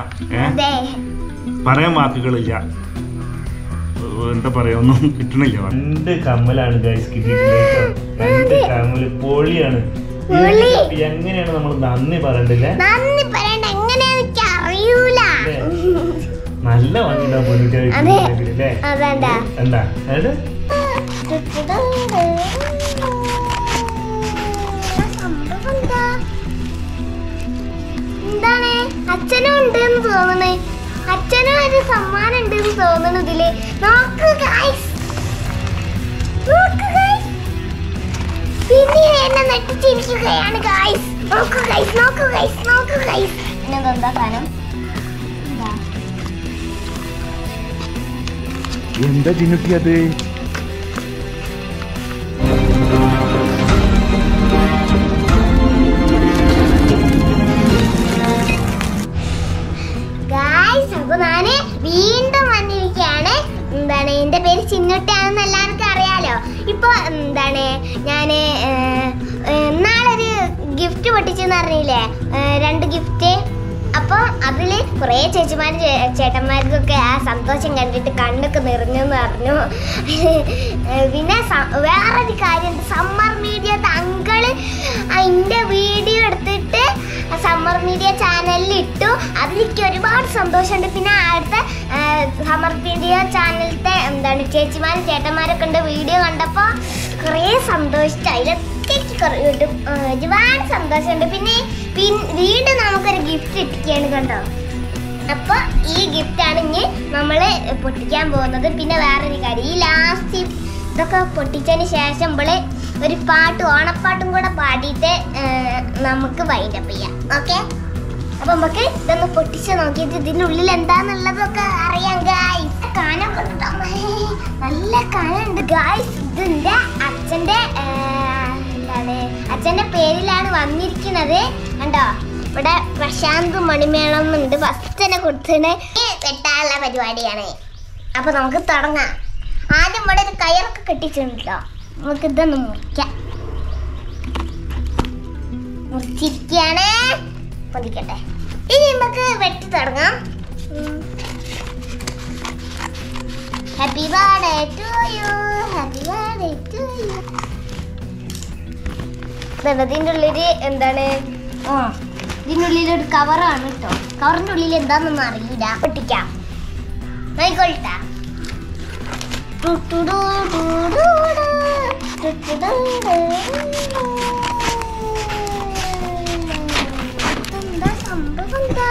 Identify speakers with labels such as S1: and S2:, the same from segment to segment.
S1: ഏ
S2: അതെ
S1: പറയാൻ വാക്കുകളില്ല ഏ, എന്താ പറയാ ഒന്നും കിട്ടണില്ല രണ്ട് കമ്മലാണ് ഗൈസ് കിട്ടിയിട്ടുള്ളത് രണ്ട് കമ്മല് പൊളിയാണ്
S2: പൊളി.
S1: ഇതിനൊക്കെ എങ്ങനെയാണ് നമ്മൾ നന്ദി പറയണ്ടില്ലേ
S2: നന്ദി പറയണ്ട എങ്ങനെയാന്ന് എനിക്ക് അറിയൂല
S1: അല്ലേ? നല്ല ഭംഗിയുണ്ടാവും പൊന്നിട്ട്
S2: അതെ.
S1: അല്ലേ
S2: അതെന്താ
S1: എന്താ ഏത്
S2: സംഭവം എന്താ എന്താണ് അച്ഛനും ഉണ്ട് എന്ന് തോന്നണേ അച്ഛനും ഒരു സമ്മാനം ഉണ്ട് എന്ന് തോന്നണ ഇതില് നോക്ക് ഗൈസ് നോക്ക് ഗൈസ് പിന്നെ എന്നെ നെട്ടിച്ചിരിക്കുകയാണ് ഗൈസ് നോക്കൂ ഗൈസ് നോക്കൂ ഗൈസ് നോക്കൂ ഗൈസ് ഇതെന്താ സാധനം എന്താ
S1: എന്താ ചിന്നുട്ടി അത്
S2: ഗായ്സ് അപ്പൊ ഞാന് വീണ്ടും വന്നിരിക്കുകയാണ് എന്താണ് എന്റെ പേര് ചിന്നുട്ടാണെന്ന് എല്ലാവർക്കും അറിയാലോ ഇപ്പൊ എന്താണ് ഞാന് ഏർ, ഏർ, നാളൊരു ഗിഫ്റ്റ് പൊട്ടിച്ചെന്ന് അറിഞ്ഞില്ലേ ഏർ, രണ്ട് ഗിഫ്റ്റ് അപ്പൊ അതില് കുറെ ചേച്ചിമാര് ചേ- ചേട്ടന്മാർക്കൊക്കെ ആ സന്തോഷം കണ്ടിട്ട് കണ്ണൊക്കെ നിറഞ്ഞു എന്ന് പറഞ്ഞു ഏർ, പിന്നെ സ- വേറൊരു കാര്യമുണ്ട് സമ്മർ മീഡിയ അങ്കിള് അതിന്റെ വീഡിയോ എടുത്തിട്ട് സമ്മർ മീഡിയ ചാനലിൽ ഇട്ടു അതിലേക്ക് ഒരുപാട് സന്തോഷമുണ്ട് പിന്നെ അടുത്ത സമ്മർ മീഡിയ ചാനലിലത്തെ എന്താണ് ചേച്ചിമാരും ചേട്ടന്മാരൊക്കെ ഉണ്ട് വീഡിയോ കണ്ടപ്പോൾ കുറേ സന്തോഷിച്ചു അതിലൊക്കെ എനിക്ക് കുറേ കിട്ടും ആ, ഒരുപാട് സന്തോഷമുണ്ട് പിന്നെ പിൻ- വീണ്ടും നമുക്കൊരു ഗിഫ്റ്റ് ഇട്ടിരിക്കുകയാണ് കണ്ടോ അപ്പൊ ഈ ഗിഫ്റ്റ് ആണ് ഇനി നമ്മള് പൊട്ടിക്കാൻ പോകുന്നത് പിന്നെ വേറൊരു കാര്യം ഈ ലാസ്റ്റ് ഇതൊക്കെ പൊട്ടിച്ചതിന് ശേഷം ഇവള് ഒരു പാട്ട് ഓണപ്പാട്ടും കൂടെ പാടിയിട്ട് ആ, നമുക്ക് വൈൻഡപ്പ് ചെയ്യാം ഓക്കെ അപ്പൊ നമുക്ക് ഇതൊന്ന് പൊട്ടിച്ച് നോക്കിയിട്ട് ഇതിനുള്ളിൽ എന്താന്നുള്ളതൊക്കെ അറിയാം ഗായ്സ് കാനം കണ്ടോ നല്ല കനുണ്ട് ഗായ്സ് ഇതിന്റെ അച്ഛന്റെ ആ, എന്താണ് അച്ഛന്റെ പേരിലാണ് വന്നിരിക്കുന്നത് കണ്ടോ ഇവിടെ പ്രശാന്ത് മണിമേളം ഉണ്ട് ഫസ്റ്റ് തന്നെ കൊടുത്തത് വെട്ടാനുള്ള പരിപാടിയാണ് അപ്പൊ നമുക്ക് തുടങ്ങാം ആദ്യം ഇവിടെ ഒരു കയറൊക്കെ കെട്ടിച്ചിട്ടുണ്ടല്ലോ നമുക്ക് ഇതൊന്ന് മുറിക്കാം മുറിച്ചിരിക്കുകയാണ് പൊതിക്കട്ടെ ഇനി നമുക്ക് വെട്ടി തുടങ്ങാം happy birthday to you happy birthday to you ഇതിന്റെ ഉള്ളില് എന്താണ് ആ ഇതിന്റെ ഉള്ളിൽ ഒരു കവറാണ് കേട്ടോ കവറിന്റെ ഉള്ളിൽ എന്താണെന്നൊന്നും അറിയില്ല പൊട്ടിക്കാം നോയിക്കോൾട്ടാ എന്താ സംഭവം എന്താ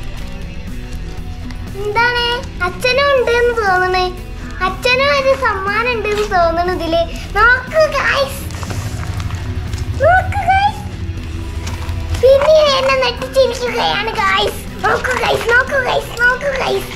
S2: എന്താണ് അച്ഛനും ഉണ്ട് എന്ന് തോന്നണേ അച്ഛനും ഒരു സമ്മാനം ഉണ്ട് എന്ന് തോന്നണ ഇതില് നോക്ക് ഗൈസ് നോക്ക് ഗൈസ് പിന്നെ എന്നെ നെട്ടിച്ചിരിക്കുകയാണ് ഗൈസ് നോക്കൂ ഗൈസ് നോക്കൂ ഗൈസ് നോക്കൂ ഗൈസ്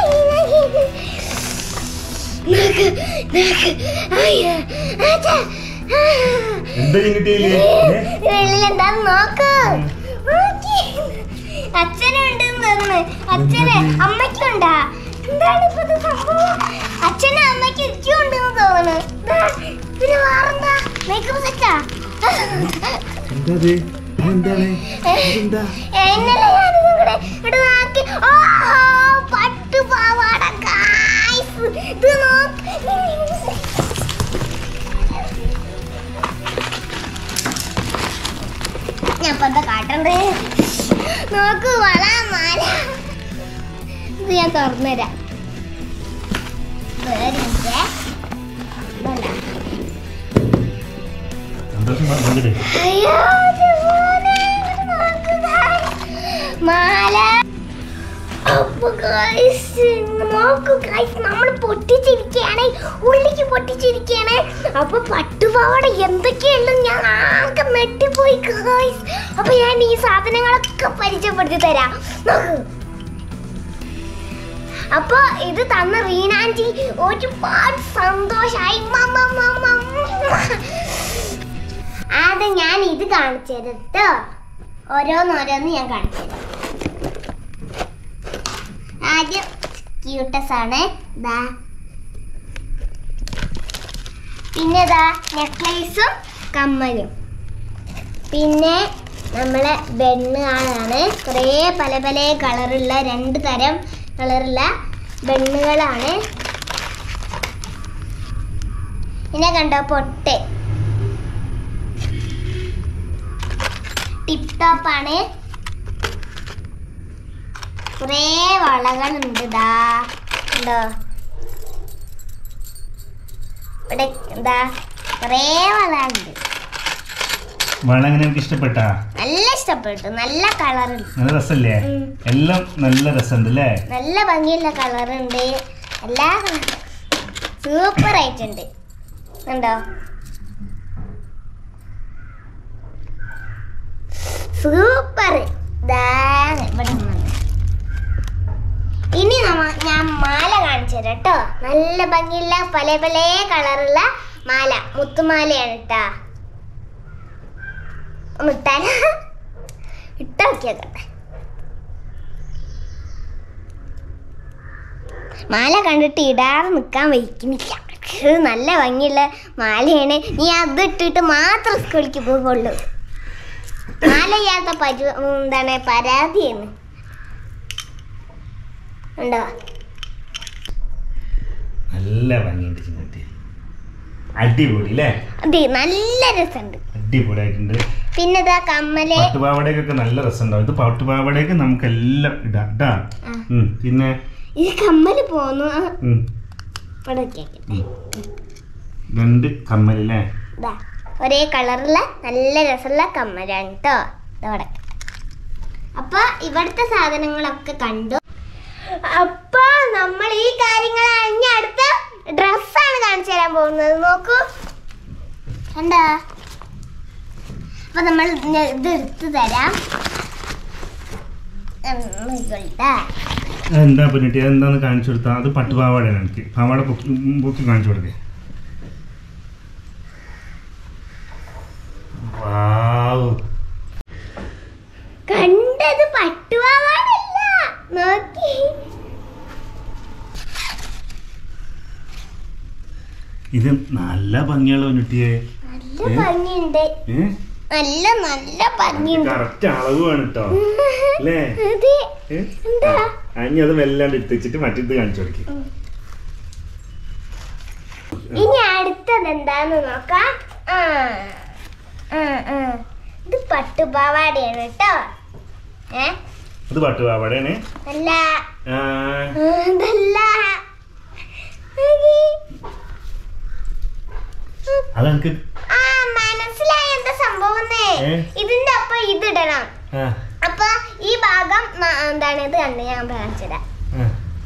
S2: നോക്ക് നോക്ക് അയ്യ അച്ഛാ
S1: എന്താ ചിന്നുട്ടിയില്
S2: വെള്ളിൽ എന്താന്ന് നോക്ക് നോക്കി അച്ഛനുണ്ടെന്ന് തോന്നുന്നു അച്ഛന് അമ്മയ്ക്കുണ്ടാ എന്താണ് ഇപ്പൊ ഇത് സംഭവം അച്ഛനും അമ്മയ്ക്കും ഇക്കും ഉണ്ടെന്ന് തോന്നുന്നു ദാ, പിന്നെ വേറെന്താ മേക്കപ്പ് സെറ്റാ
S1: എന്താ ഇത്? ഇതെന്താണ് ഇതെന്താ
S2: ഇന്നലെ ഞാനിതും കൂടെ ഇവിടെ നോക്കി ഓ പട്ടുപാവാട ഗായ്സ് ഇത് നോക്ക് ഞാൻ ഇപ്പൊ എന്താ കാട്ടണ്ടേ നോക്കൂ വള മാല ഇത് ഞാൻ തുറന്നുതരാം വേറെ ഇതേ. ഇതല്ല.
S1: സന്തോഷം പങ്കിട്
S2: അയ്യോ, ജോനെ, ഇങ്ങട് നോക്ക് guys. മാല അപ്പൊ ഗൈസ് നോക്കൂ ഗൈസ് നമ്മൾ പൊട്ടിച്ചിരിക്കുകയാണ് ഉള്ളിക്ക് പൊട്ടിച്ചിരിക്കുകയാണ് അപ്പൊ പട്ടുപാവാട എന്തൊക്കെയുള്ളത് ഞാൻ ആകെ നെട്ടിപ്പോയി ഗൈസ് അപ്പൊ ഞാൻ ഈ സാധനങ്ങളൊക്കെ പരിചയപ്പെടുത്തി തരാം നോക്കൂ അപ്പൊ ഇത് തന്ന റീനാൻജി ഒരുപാട് സന്തോഷായി മമ്മ, മമ്മ, മമ്മ. ആദ്യം ഞാൻ ഇത് കാണിച്ചു തരാം കേട്ടോ ഓരോന്നോരോന്ന് ഞാൻ കാണിച്ചു തരാം ആദ്യം ക്യൂട്ടസ് ആണ് ദാ പിന്നെ ദാ നെക്ലേസും കമ്മലും പിന്നെ നമ്മളെ ബെണ്ണുകളാണ് കുറേ പല പല കളറുള്ള രണ്ട് തരം കളറുള്ള ബെണ്ണുകളാണ് പിന്നെ കണ്ടോ പൊട്ട് ടിപ് ടോപ്പാണ് കുറേ വളകളുണ്ട് ഇതാ ഉണ്ടോ ഇവിടെ എന്താ കുറേ വളമുണ്ട്
S1: വള എങ്ങനെ എനിക്ക് ഇഷ്ടപ്പെട്ടാ
S2: നല്ല ഇഷ്ടപ്പെട്ടു നല്ല കളറുണ്ട്
S1: നല്ല രസല്ലേ
S2: ഉം.
S1: എല്ലാം നല്ല രസമുണ്ട് അല്ലേ
S2: നല്ല ഭംഗിയുള്ള കളറുണ്ട് എല്ലാ സൂപ്പർ ആയിട്ടുണ്ട് ഉണ്ടോ സൂപ്പർ ഇവിടെ വന്നു. ഇനി നമ്മ ഞാൻ മാല കാണിച്ചു തരാം കേട്ടോ നല്ല ഭംഗിയുള്ള പല പല കളറുള്ള മാല മുത്തുമാലയാണ് കേട്ടാ ഒന്ന് ഇട്ടാല ഇട്ട നോക്കിയാക്കട്ടെ മാല കണ്ടിട്ട് ഇടാതെ നിൽക്കാൻ വയ്ക്കുന്നില്ല ഇത് നല്ല ഭംഗിയുള്ള മാലയാണ് നീ അത് ഇട്ടിട്ട് മാത്രം സ്കൂളിലേക്ക് പോകുള്ളൂ മാല ചെയ്യാത്ത പരു എന്താണ് പരാതിയാണ് ഉണ്ടോ
S1: നല്ല ഭംഗിയുണ്ട് ചിന്നത്തി അടിപൊളി അല്ലേ
S2: അതെ നല്ല രസമുണ്ട്
S1: അടിപൊളിയായിട്ടുണ്ട്
S2: പിന്നെ ഇതാ കമ്മല്
S1: പട്ടുപാവടയൊക്കെ നല്ല രസമുണ്ടാവും ഇത് പട്ടുപാവടയൊക്കെ നമുക്ക് എല്ലാം ഇടാം ഇട്ടാ
S2: ആ.
S1: ഉം, പിന്നെ
S2: ഇത് കമ്മല് പോന്നു ആ,
S1: ഉം,
S2: ഇവിടെ വെച്ചേക്ക്.
S1: ഉം. രണ്ട് കമ്മലല്ലേ
S2: ഇതാ ഒരേ കളറുള്ള നല്ല രസമുള്ള കമ്മലാണ് കേട്ടോ ഇതോടെ അപ്പൊ ഇവിടുത്തെ സാധനങ്ങളൊക്കെ കണ്ടു അപ്പൊ നമ്മൾ ഈ കാര്യങ്ങളാണ് ഇനി അടുത്ത ഡ്രസ്സാണ് കാണിച്ചു തരാൻ പോകുന്നത് നോക്കൂ കണ്ടാ അപ്പൊ നമ്മൾ ഇത് ഇത് എടുത്തു തരാം ഉം, ഇതാ.
S1: എന്താ പറ്റിട്ട് എന്താന്ന് കാണിച്ചു കൊടുത്താ അത് പട്ടുപാവാടയാണ് എനിക്ക് പാവാട പൊക്കി പൊക്കി കാണിച്ചു കൊടുക്കേ വാവ്
S2: കണ്ടത് പട്ടുപാവാടല്ല നോക്കി
S1: ഇത് നല്ല ഭംഗിയുള്ള പറ്റിയേ
S2: നല്ല
S1: ഏ?
S2: ഭംഗിയുണ്ട്
S1: ഏ
S2: നല്ല നല്ല ഭംഗിയുണ്ട്
S1: കറക്റ്റ് അളവാണ് കേട്ടോ അല്ലേ
S2: അതെ
S1: ഏ?
S2: എന്താ
S1: അനി അത് വെല്ലാണ്ട് എടുത്തിച്ചിട്ട് മറ്റേത് കാണിച്ചു കൊടുക്കും
S2: ഇനി അടുത്തത് എന്താന്ന് നോക്കാം ആ ആ, ആ. ഇത് പട്ടുപാവാടയാണ് കേട്ടോ ഏ
S1: അത് പട്ടുപാവാടയാണ്
S2: അല്ല
S1: ആ,
S2: ആ, ഇതല്ല നോക്കി.
S1: അത് എനിക്ക്
S2: ആ മനസ്സിലായി എന്താ സംഭവം
S1: ഏ?
S2: ഇതിന്റെ ഒപ്പം ഇതിടണം
S1: ആ,
S2: അപ്പൊ ഈ ഭാഗം ന- എന്താണ് ഇത് കണ്ട് ഞാൻ കാണിച്ചുതരാം
S1: ആ.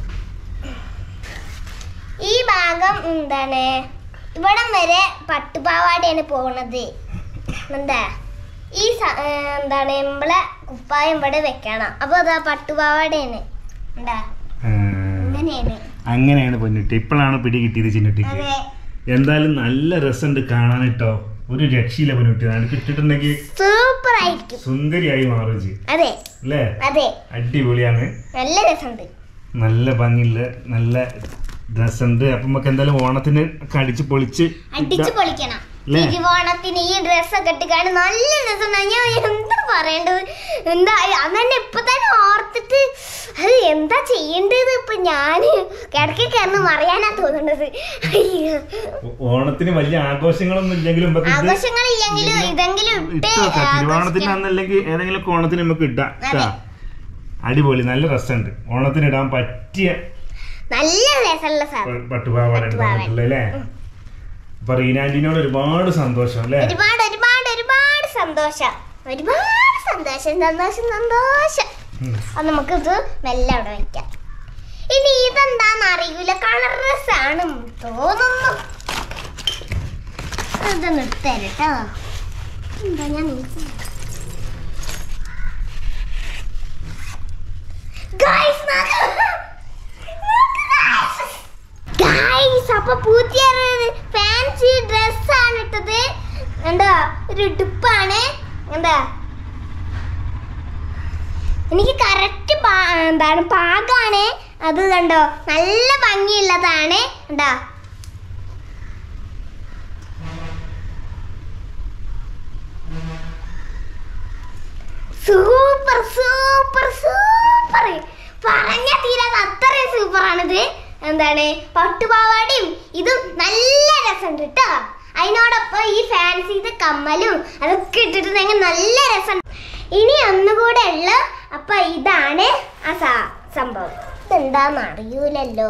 S2: ഈ ഭാഗം എന്താണ് ഇവിടം വരെ പട്ടുപാവാടയാണ് പോണത് എന്താ ഈ സ- ഏ, എന്താണ് നമ്മളെ കുപ്പായം ഇവിടെ വെക്കണം അപ്പൊ അതാ പട്ടുപാവാടയാണ് എന്താ
S1: ആ.
S2: അങ്ങനെയാണ്
S1: അങ്ങനെയാണ് പൊന്നിട്ട് ഇപ്പോഴാണ് പിടി കിട്ടിയത് ചിന്നിട്ടിക്ക്
S2: അതെ
S1: എന്തായാലും നല്ല രസമുണ്ട് കാണാൻ കേട്ടോ ഒരു രക്ഷയില്ല പൊന്നിട്ട് എനിക്ക് ഇട്ടിട്ടുണ്ടെങ്കിൽ
S2: സൂപ്പർ ആയിരിക്കും
S1: സുന്ദരിയായി മാറും ചെയ്യും
S2: അതെ
S1: അല്ലേ
S2: അതെ
S1: അടിപൊളിയാണ്
S2: നല്ല രസമുണ്ട്
S1: നല്ല ഭംഗിയുള്ള നല്ല രസമുണ്ട് അപ്പൊ നമുക്ക് എന്തായാലും ഓണത്തിന് ഒക്കെ അടിച്ച് പൊളിച്ച്
S2: അടിച്ചു പൊളിക്കണം
S1: അല്ലേ?
S2: തിരുവോണത്തിന് ഈ ഡ്രസ്സൊക്കെ ഇട്ടിക്കാണ് നല്ല രസം ഞാൻ എന്താ പറയേണ്ടത് എന്താ അതെന്നെ ഇപ്പൊ തന്നെ ഓർത്തിട്ട് അത് എന്താ ചെയ്യേണ്ടത് ഇപ്പൊ ഞാന് കിടക്കി കിടന്ന് മറിയാനാ തോന്നുന്നത് അയ്യോ
S1: ഓ- ഓണത്തിന് വലിയ ആഘോഷങ്ങളൊന്നും ഇല്ലെങ്കിലും നമുക്ക് ഇത്
S2: ആഘോഷങ്ങളില്ലെങ്കിലും ഇതെങ്കിലും ഇട്ട്
S1: ഇട്ട് വെക്കാം തിരുവോണത്തിന്
S2: ആഘോഷിക്കണം.
S1: അന്നല്ലെങ്കിൽ ഏതെങ്കിലും ഒക്കെ ഓണത്തിന് നമുക്ക് ഇടാം
S2: അതെ.
S1: ട്ടാ. അടിപൊളി നല്ല രസമുണ്ട് ഓണത്തിന് ഇടാൻ പറ്റിയ
S2: നല്ല രസമുള്ള സാധനം
S1: പ- പട്ടുപാവാട
S2: പട്ടുപാവാട.
S1: അല്ലേ അപ്പൊ റീനാൻറ്റിനോട് ഒരുപാട് സന്തോഷം അല്ലേ
S2: ഒരുപാട് ഒരുപാട് ഒരുപാട് സന്തോഷം ഒരുപാട് സന്തോഷം സന്തോഷം സന്തോഷം
S1: ഉം.
S2: അത് നമുക്കിത് മെല്ലെ അവിടെ വെക്കാം ഇനി ഇതെന്താന്ന് അറിയില്ല കളർ ഡ്രസ് ആണ് തോന്നുന്നു ഇത് നിർത്തരാം കേട്ടോ എന്താ ഞാൻ ഗൈസ് അപ്പൊ പുതിയ ഫാൻസി ഡ്രസ്സാണ് ഇട്ടത് എന്താ ഒരു ഉടുപ്പാണ് എന്താ എനിക്ക് കറക്റ്റ് എന്താണ് പാകാണ് അത് കണ്ടോ നല്ല ഭംഗിയുള്ളതാണ് കണ്ടോ സൂപ്പർ സൂപ്പർ സൂപ്പർ പറഞ്ഞ തീരാതെ അത്രയും സൂപ്പറാണിത് എന്താണ് പട്ടുപാവാടയും ഇതും നല്ല രസമുണ്ട് കേട്ടോ അതിനോടൊപ്പം ഈ ഫാൻസിത്തെ കമ്മലും അതൊക്കെ ഇട്ടിട്ടുണ്ടെങ്കിൽ നല്ല രസം ഇനി ഒന്നുകൂടെ ഉള്ള അപ്പൊ ഇതാണ് ആ സ- സംഭവം ഇതെന്താന്ന് അറിയൂലല്ലോ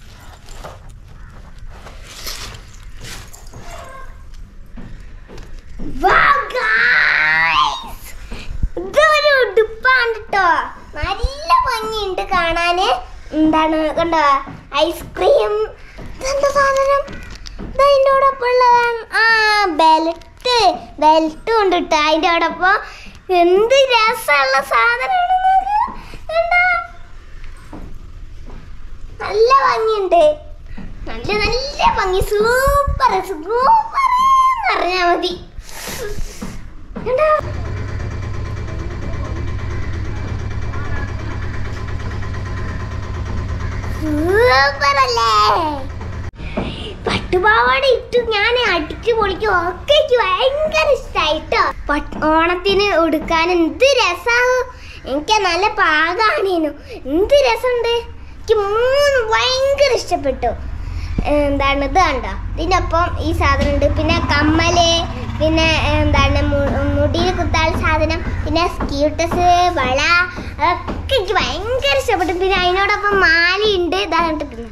S2: Wow, guys! ഇതൊരു ഉടുപ്പാണ് കേട്ടോ നല്ല ഭംഗിയുണ്ട് കാണാന് എന്താണ് കണ്ടോ ഐസ്ക്രീം ഇതെന്താ സാധനം ഇത് അതിൻ്റെയോടൊപ്പം ഉള്ളതാണ് ആ ബെൽറ്റ് ബെൽറ്റും ഉണ്ട് കേട്ടോ അതിൻ്റെയോടൊപ്പം എന്ത് രസമുള്ള സാധനമാണ് കണ്ടോ നല്ല ഭംഗിയുണ്ട് നല്ല നല്ല ഭംഗി സൂപ്പർ സൂപ്പർ പറഞ്ഞാ മതി കണ്ടോ സൂപ്പർ അല്ലേ പട്ടുപാവാട ഇട്ടു ഞാൻ അടിച്ചു പൊളിക്കും ഒക്കെ എനിക്ക് ഭയങ്കര ഇഷ്ടായിട്ടോ ഓണത്തിന് ഉടുക്കാൻ എന്ത് രസാണ് എനിക്ക് നല്ല പാകാണേനു എന്ത് രസമുണ്ട് എനിക്ക് മൂന്ന് ഭയങ്കര ഇഷ്ടപ്പെട്ടു എന്താണ് ഇത് കണ്ടോ ഇതിനൊപ്പം ഈ സാധനം ഉണ്ട് പിന്നെ കമ്മല് പിന്നെ എന്താണ് മുടിയിൽ കുത്താൻ സാധനം പിന്നെ സ്ക്യൂട്ടസ് വള അതൊക്കെ എനിക്ക് ഭയങ്കര ഇഷ്ടപ്പെട്ടു പിന്നെ അതിനോടൊപ്പം മാലയുണ്ട് ഇതാ കണ്ടിട്ടില്ല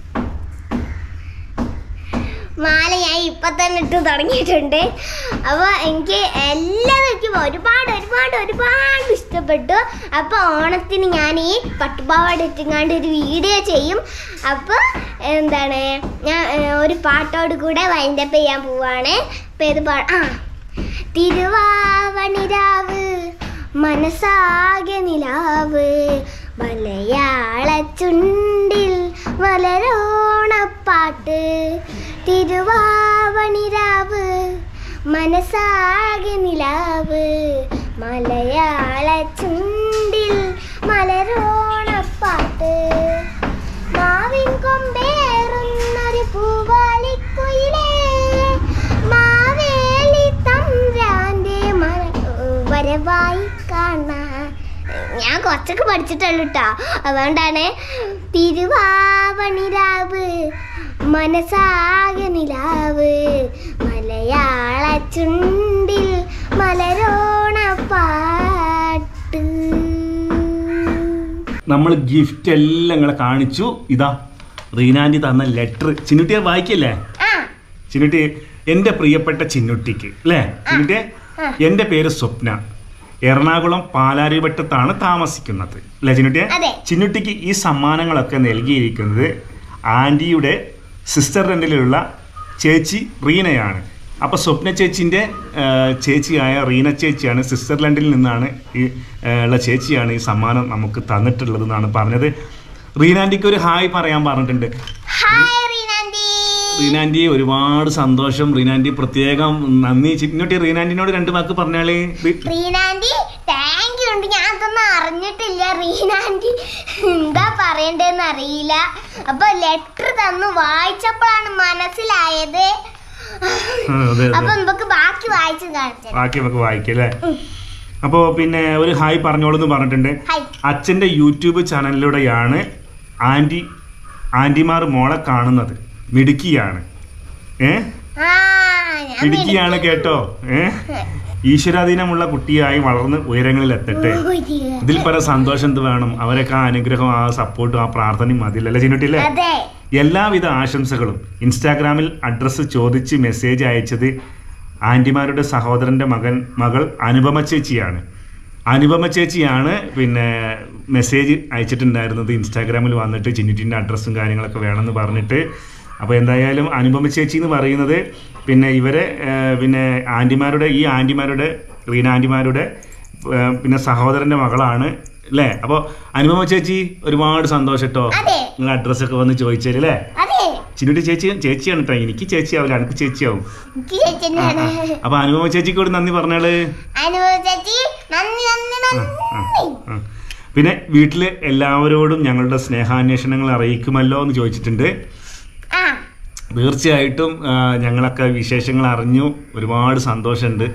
S2: മാല ഞാൻ ഇപ്പൊ തന്നെ ഇട്ട് തുടങ്ങിയിട്ടുണ്ട് അപ്പോൾ എനിക്ക് എല്ലാതും എനിക്ക് ഒരുപാട് ഒരുപാട് ഒരുപാട് ഇഷ്ടപ്പെട്ടു അപ്പോൾ ഓണത്തിന് ഞാൻ ഈ പട്ടുപാവാട ഇട്ടുങ്ങാണ്ട് ഒരു വീഡിയോ ചെയ്യും അപ്പോൾ എന്താണ് ഞാൻ ഏഹ്, ഒരു പാട്ടോട് കൂടെ വൈൻഡപ്പ് ചെയ്യാൻ പോവാണ് അപ്പോൾ ഇത് പാ ആ തിരുവാവണിരാവ് മനസ്സാകെ നിലാവ് മലയാള ചുണ്ടിൽ മലരോണപ്പാട്ട് തിരുവാവണിരാവ് മനസ്സാകെ നിലാവ് മലയാള ചുണ്ടിൽ മലരോണപ്പാട്ട് മാവിൻ കൊമ്പേറുന്നൊരു പൂവാലിക്കുയിലേ മാവേലി തമ്പ്രാന്റെ മന- വരവായി കാണാൻ ഞാൻ കുറച്ചൊക്കെ പഠിച്ചിട്ടുള്ളൂ കേട്ടോ അതുകൊണ്ടാണ് തിരുവാവണിരാവ് മനസ്സാകെ നിലാവ് മലയാള ചുണ്ടിൽ മലരോണപ്പാട്ട്
S1: നമ്മൾ ഗിഫ്റ്റ് എല്ലാം നിങ്ങളെ കാണിച്ചു ഇതാ റീനാൻറ്റി തന്ന ലെറ്റർ ചിന്നുട്ടിയെ വായിക്കല്ലേ
S2: ആ
S1: ചിന്നുട്ടി എൻ്റെ പ്രിയപ്പെട്ട ചിന്നുട്ടിക്ക് അല്ലേ ചിന്നുട്ടിയെ
S2: ആ.
S1: എൻ്റെ പേര് സ്വപ്ന എറണാകുളം പാലാരിവട്ടത്താണ് താമസിക്കുന്നത് അല്ലേ ചിന്നുട്ടിയെ
S2: അതെ.
S1: ചിന്നുട്ടിക്ക് ഈ സമ്മാനങ്ങളൊക്കെ നൽകിയിരിക്കുന്നത് ആൻറ്റിയുടെ സിസ്റ്റർ രണ്ടിലുള്ള ചേച്ചി റീനയാണ് അപ്പോൾ സ്വപ്ന ചേച്ചിൻ്റെ ചേച്ചിയായ റീന ചേച്ചിയാണ് സ്വിറ്റ്സർലൻഡിൽ നിന്നാണ് ഈ ആ, ഉള്ള ചേച്ചിയാണ് ഈ സമ്മാനം നമുക്ക് തന്നിട്ടുള്ളത് എന്നാണ് പറഞ്ഞത് റീനാൻറ്റിക്ക് ഒരു ഹായ് പറയാൻ പറഞ്ഞിട്ടുണ്ട്
S2: ഹായ് റീനാൻഡി
S1: റീനാൻറ്റി ഒരുപാട് സന്തോഷം റീനാൻറ്റി പ്രത്യേകം നന്ദി ചിന്നോട്ടി റീനാൻറ്റിനോട് രണ്ട് വാക്ക് പറഞ്ഞാളേ റീ-
S2: റീനാൻഡി താങ്ക് യു ഉണ്ട് ഞാൻ അതൊന്നും അറിഞ്ഞിട്ടില്ല റീനാൻഡി എന്താ പറയണ്ടേന്ന് അറിയില്ല അപ്പൊ ലെറ്റർ തന്നു വായിച്ചപ്പോഴാണ് മനസ്സിലായത്
S1: ആ, അതെ
S2: അപ്പൊ
S1: അതെ
S2: നമുക്ക് ബാക്കി വായിച്ചു കാണിച്ചു
S1: ബാക്കി നമുക്ക് വായിക്കാം അല്ലേ അപ്പോൾ പിന്നെ ഒരു ഹായ് പറഞ്ഞോളൂ എന്ന് പറഞ്ഞിട്ടുണ്ട്
S2: ഹായ്
S1: അച്ഛൻ്റെ യൂട്യൂബ് ചാനലിലൂടെയാണ് ആൻറ്റി ആൻറ്റിമാർ മോളെ കാണുന്നത് മിടുക്കിയാണ് ഏ
S2: ആ ഞാൻ
S1: മിടുക്കിയാണ്
S2: മിടുക്കി.
S1: കേട്ടോ ഏ ഈശ്വരാധീനമുള്ള കുട്ടിയായി വളർന്ന് ഉയരങ്ങളിൽ എത്തട്ടെ
S2: ഒരു-
S1: ഇതിൽ പല സന്തോഷം എന്ത് വേണം അവരൊക്കെ ആ അനുഗ്രഹം ആ സപ്പോർട്ടും ആ പ്രാർത്ഥനയും മതിയല്ലേ ചിന്നുട്ടില്ലേ
S2: അതെ
S1: എല്ലാവിധ ആശംസകളും ഇൻസ്റ്റാഗ്രാമിൽ അഡ്രസ്സ് ചോദിച്ച് മെസ്സേജ് അയച്ചത് ആൻറ്റിമാരുടെ സഹോദരൻ്റെ മകൻ മകൾ അനുപമ ചേച്ചിയാണ് അനുപമ ചേച്ചിയാണ് പിന്നെ മെസ്സേജ് അയച്ചിട്ടുണ്ടായിരുന്നത് ഇൻസ്റ്റാഗ്രാമിൽ വന്നിട്ട് ചിന്നിറ്റിൻ്റെ അഡ്രസ്സും കാര്യങ്ങളൊക്കെ വേണമെന്ന് പറഞ്ഞിട്ട് അപ്പോൾ എന്തായാലും അനുപമ ചേച്ചി എന്ന് പറയുന്നത് പിന്നെ ഇവരെ ആ, പിന്നെ ആൻറ്റിമാരുടെ ഈ ആൻറ്റിമാരുടെ റീന ആൻറ്റിമാരുടെ ആ, പിന്നെ സഹോദരൻ്റെ മകളാണ് അല്ലേ അപ്പോൾ അനുപമ ചേച്ചി ഒരുപാട് സന്തോഷം കേട്ടോ
S2: അതെ
S1: നിങ്ങൾ അഡ്രസ്സ് ഒക്കെ വന്ന് ചോദിച്ചാൽ അല്ലേ
S2: അതെ
S1: ചിന്നുട്ടി ചേച്ചി ചേച്ചിയാണ് കേട്ടോ എനിക്ക് ചേച്ചിയാവില്ല എനിക്ക് ചേച്ചിയാവും
S2: എനിക്ക് ചേച്ചി തന്നെയാണ്
S1: അപ്പൊ അനുപമ ചേച്ചിക്ക് കൂടി നന്ദി പറഞ്ഞാള്
S2: അനുഭവ ചേച്ചി നന്ദി നന്ദി
S1: ആ, ആ,
S2: നന്ദി
S1: ആ. പിന്നെ വീട്ടില് എല്ലാവരോടും ഞങ്ങളുടെ സ്നേഹാന്വേഷണങ്ങൾ അറിയിക്കുമല്ലോ എന്ന് ചോദിച്ചിട്ടുണ്ട്
S2: ആ
S1: തീർച്ചയായിട്ടും ആ, ഞങ്ങളൊക്കെ വിശേഷങ്ങൾ അറിഞ്ഞു ഒരുപാട് സന്തോഷമുണ്ട്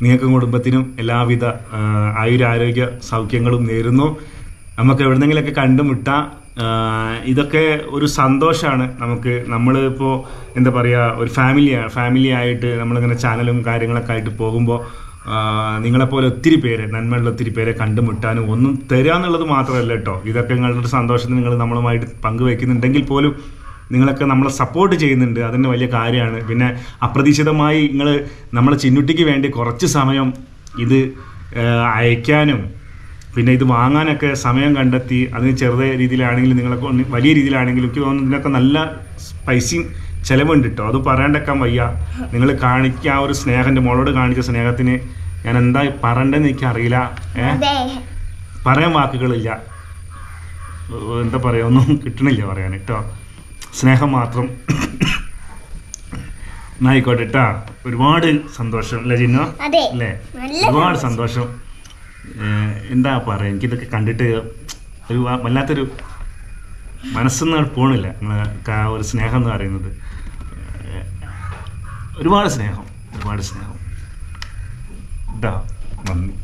S1: നിങ്ങൾക്കും കുടുംബത്തിനും എല്ലാവിധ ആ, ആയുരാരോഗ്യ സൗഖ്യങ്ങളും നേരുന്നു നമുക്ക് എവിടെന്നെങ്കിലൊക്കെ കണ്ടുമുട്ടാം ആ, ഇതൊക്കെ ഒരു സന്തോഷമാണ് നമുക്ക് നമ്മൾ ഇപ്പോൾ എന്താ പറയുക ഒരു ഫാമിലി ഫാമിലി ആയിട്ട് നമ്മളിങ്ങനെ ചാനലും കാര്യങ്ങളൊക്കെ ആയിട്ട് പോകുമ്പോൾ നിങ്ങളെപ്പോലെ ഒത്തിരി പേര് നന്മയുള്ള ഒത്തിരി പേരെ കണ്ടുമുട്ടാനും ഒന്നും തരിക എന്നുള്ളത് മാത്രമല്ല കേട്ടോ ഇതൊക്കെ നിങ്ങളുടെ ഒരു സന്തോഷത്തിന് നിങ്ങൾ നമ്മളുമായിട്ട് പങ്കുവെക്കുന്നുണ്ടെങ്കിൽ പോലും നിങ്ങളൊക്കെ നമ്മളെ സപ്പോർട്ട് ചെയ്യുന്നുണ്ട് അതിന് വലിയ കാര്യമാണ് പിന്നെ അപ്രതീക്ഷിതമായി നിങ്ങൾ നമ്മളെ ചിന്നുട്ടിക്ക് വേണ്ടി കുറച്ച് സമയം ഇത് ആ, അയക്കാനും പിന്നെ ഇത് വാങ്ങാനൊക്കെ സമയം കണ്ടെത്തി അതിന് ചെറിയ രീതിയിലാണെങ്കിലും നിങ്ങളൊക്കെ ഒന്ന് വലിയ രീതിയിലാണെങ്കിലും എനിക്ക് തോന്നുന്നു ഇതിനൊക്കെ നല്ല പൈസയും ചിലവുണ്ട് കേട്ടോ അത് പറയാണ്ടക്കാൻ വയ്യ നിങ്ങൾ കാണിക്കുക ആ ഒരു സ്നേഹം എൻ്റെ മോളോട് കാണിച്ച സ്നേഹത്തിന് ഞാൻ എന്താ പറയണ്ടെന്ന് എനിക്കറിയില്ല ഏ
S2: അതെ
S1: പറയാൻ വാക്കുകളില്ല ഏഹ് എന്താ പറയുക ഒന്നും കിട്ടണില്ല പറയാൻ കേട്ടോ സ്നേഹം മാത്രം എന്നായിക്കോട്ടെ കേട്ടാ ഒരുപാട് സന്തോഷം അല്ലേ ചിന്നു
S2: അതെ
S1: അല്ലേ
S2: നല്ല
S1: ഒരുപാട്
S2: സന്തോഷം.
S1: സന്തോഷം ഏഹ് എന്താ പറയുക എനിക്കിതൊക്കെ കണ്ടിട്ട് ഒരു വ- വല്ലാത്തൊരു മനസ്സൊന്നും പോണില്ല നിങ്ങളെ ക- ഒരു സ്നേഹം എന്ന് പറയുന്നത് ഏഹ് ഒരുപാട് സ്നേഹം ഒരുപാട് സ്നേഹം കേട്ടോ നന്ദി